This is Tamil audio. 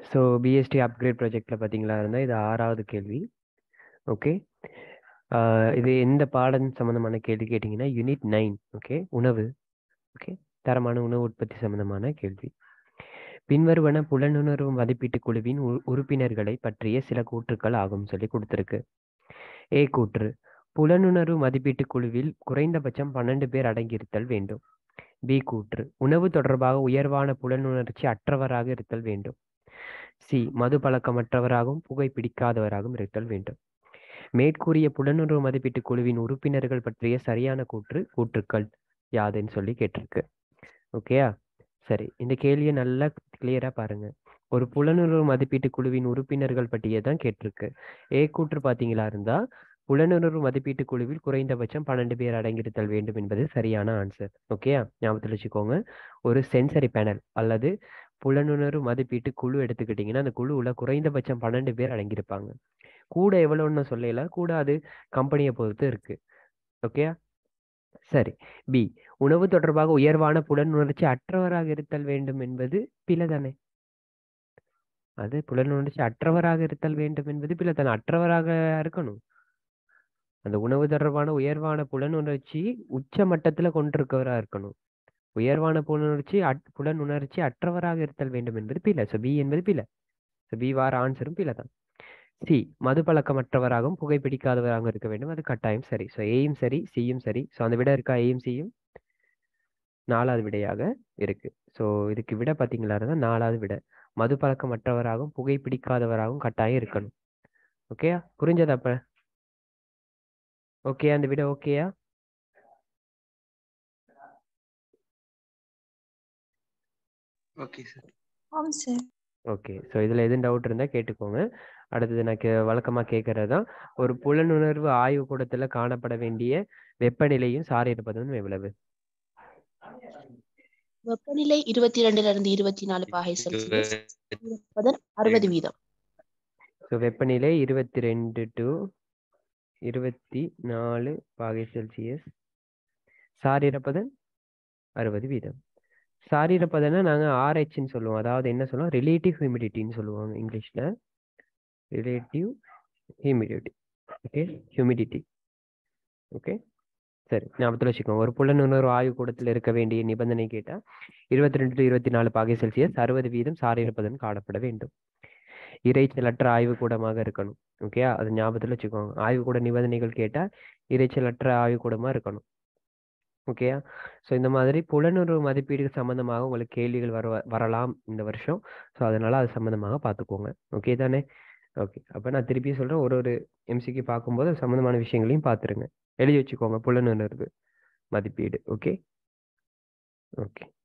ஸோ பிஎஸ்டி அப்கிரேட் ப்ராஜெக்ட்டில் பார்த்தீங்களா இருந்தால் இது ஆறாவது கேள்வி ஓகே இது எந்த பாடம் சம்மந்தமான கேள்வி கேட்டிங்கன்னா யூனிட் நைன் ஓகே உணவு ஓகே தரமான உணவு உற்பத்தி சம்மந்தமான கேள்வி பின்வருவன புலனுணர்வு மதிப்பீட்டு குழுவின் உ- உறுப்பினர்களை பற்றிய சில கூற்றுக்கள் ஆகும் சொல்லி கொடுத்துருக்கு ஏ கூற்று புலனுணர்வு மதிப்பீட்டு குழுவில் குறைந்தபட்சம் பன்னெண்டு பேர் அடங்கியிருத்தல் வேண்டும் பி கூற்று உணவு தொடர்பாக உயர்வான புலனுணர்ச்சி அற்றவராக இருத்தல் வேண்டும் சி மது பழக்கமற்றவராகவும் புகைப்பிடிக்காதவராகவும் இருத்தல் வேண்டும் மேற்கூறிய புலனுணர்வு மதிப்பீட்டு குழுவின் உறுப்பினர்கள் பற்றிய சரியான கூற்று கூற்றுக்கள் யாதுன்னு சொல்லி கேட்டிருக்கு ஓகேயா சரி இந்த கேள்வியை நல்லா கிளியரா பாருங்க ஒரு புலனுணர்வு மதிப்பீட்டு குழுவின் உறுப்பினர்கள் பட்டியை தான் கேட்டிருக்கு ஏ கூற்று பார்த்தீங்களா இருந்தா புலனுணர்வு மதிப்பீட்டு குழுவில் குறைந்தபட்சம் பன்னெண்டு பேர் அடங்கியிருத்தல் வேண்டும் என்பது சரியான ஆன்சர் ஓகேயா ஞாபகத்தில் வச்சுக்கோங்க ஒரு சென்சரி பேனல் அல்லது புலனுணர்வு மதிப்பீட்டு குழு எடுத்துக்கிட்டிங்கன்னா அந்த குழுவில் குறைந்தபட்சம் பன்னெண்டு பேர் அடங்கியிருப்பாங்க கூட எவ்வளோன்னு சொல்லல கூட அது கம்பெனியை பொறுத்து இருக்கு ஓகேயா சரி பி உணவு தொடர்பாக உயர்வான புலனுணர்ச்சி அற்றவராக இருத்தல் வேண்டும் என்பது பிழைதானே அது புலனுணர்ச்சி அற்றவராக இருத்தல் வேண்டும் என்பது பிழைதானே அற்றவராக இருக்கணும் அந்த உணவு தொடர்பான உயர்வான புலனுணர்ச்சி உச்ச மட்டத்துல கொண்டிருக்கவரா இருக்கணும் உயர்வான புலனுணர்ச்சி அட்- புலனுணர்ச்சி அற்றவராக இருத்தல் வேண்டும் என்பது பிழை ஸோ பி என்பது பிழை ஸோ பி வார ஆன்சரும் பிழை தான் சி மது பழக்கமற்றவராகவும் புகைப்பிடிக்காதவராகவும் இருக்க வேண்டும் அது கட்டாயம் சரி ஸோ ஏயும் சரி சியும் சரி ஸோ அந்த விட இருக்கா ஏயும் சியும் நாலாவது விடையாக இருக்கு ஸோ இதுக்கு விட பார்த்தீங்களா இருந்தால் நாலாவது விட மது பழக்கமற்றவராகவும் புகைப்பிடிக்காதவராகவும் கட்டாயம் இருக்கணும் ஓகேயா புரிஞ்சதா அப்ப ஓகே அந்த விட ஓகேயா ஓகே சார் ஆம் சார் ஓகே ஸோ இதில் எதுவும் டவுட் இருந்தால் கேட்டுக்கோங்க அடுத்தது நான் கே வழக்கமாக கேட்கறது தான் ஒரு புலனுணர்வு ஆய்வு கூடத்தில் காணப்பட வேண்டிய வெப்பநிலையும் சார் இருப்பதும் எவ்வளவு வெப்பநிலை இருபத்தி ரெண்டுல இருந்து இருபத்தி நாலு பாகை செல்சியஸ் ஈரப்பதம் அறுபது வீதம் ஸோ வெப்பநிலை இருபத்தி ரெண்டு டு இருபத்தி நாலு பாகை செல்சியஸ் சார் இருப்பதன் அறுபது வீதம் சார் இருப்பதுன்னா நாங்கள் ஆர்ஹெச்னு சொல்லுவோம் அதாவது என்ன சொல்லுவோம் ரிலேட்டிவ் ஹியூமிடிட்டின்னு சொல்லுவாங்க இங்கிலீஷில் relative humidity okay humidity okay சரி ஞாபகத்தில் வச்சுக்கோங்க ஒரு புலனுணர்வு ஆய்வு கூடத்தில் இருக்க வேண்டிய நிபந்தனை கேட்டால் இருபத்தி ரெண்டு டு இருபத்தி நாலு பாகை செல்சியஸ் அறுபது வீதம் சார் இருப்பதன் காணப்பட வேண்டும் இறைச்சலற்ற ஆய்வுக்கூடமாக இருக்கணும் ஓகேயா அது ஞாபகத்தில் வச்சுக்கோங்க ஆய்வுக்கூட நிபந்தனைகள் கேட்டால் இறைச்சலற்ற ஆய்வுக்கூடமாக இருக்கணும் ஓகேயா ஸோ இந்த மாதிரி புலனுணர்வு மதிப்பீடு சம்மந்தமாக உங்களுக்கு கேள்விகள் வர வரலாம் இந்த வருஷம் ஸோ அதனால அது சம்மந்தமாக பார்த்துக்கோங்க ஓகே தானே ஓகே அப்போ நான் திருப்பி சொல்கிறேன் ஒரு ஒரு எம்சிக்கு பார்க்கும்போது அது சம்மந்தமான விஷயங்களையும் பார்த்துருங்க எழுதி வச்சுக்கோங்க புலனுணர்வு மதிப்பீடு ஓகே ஓகே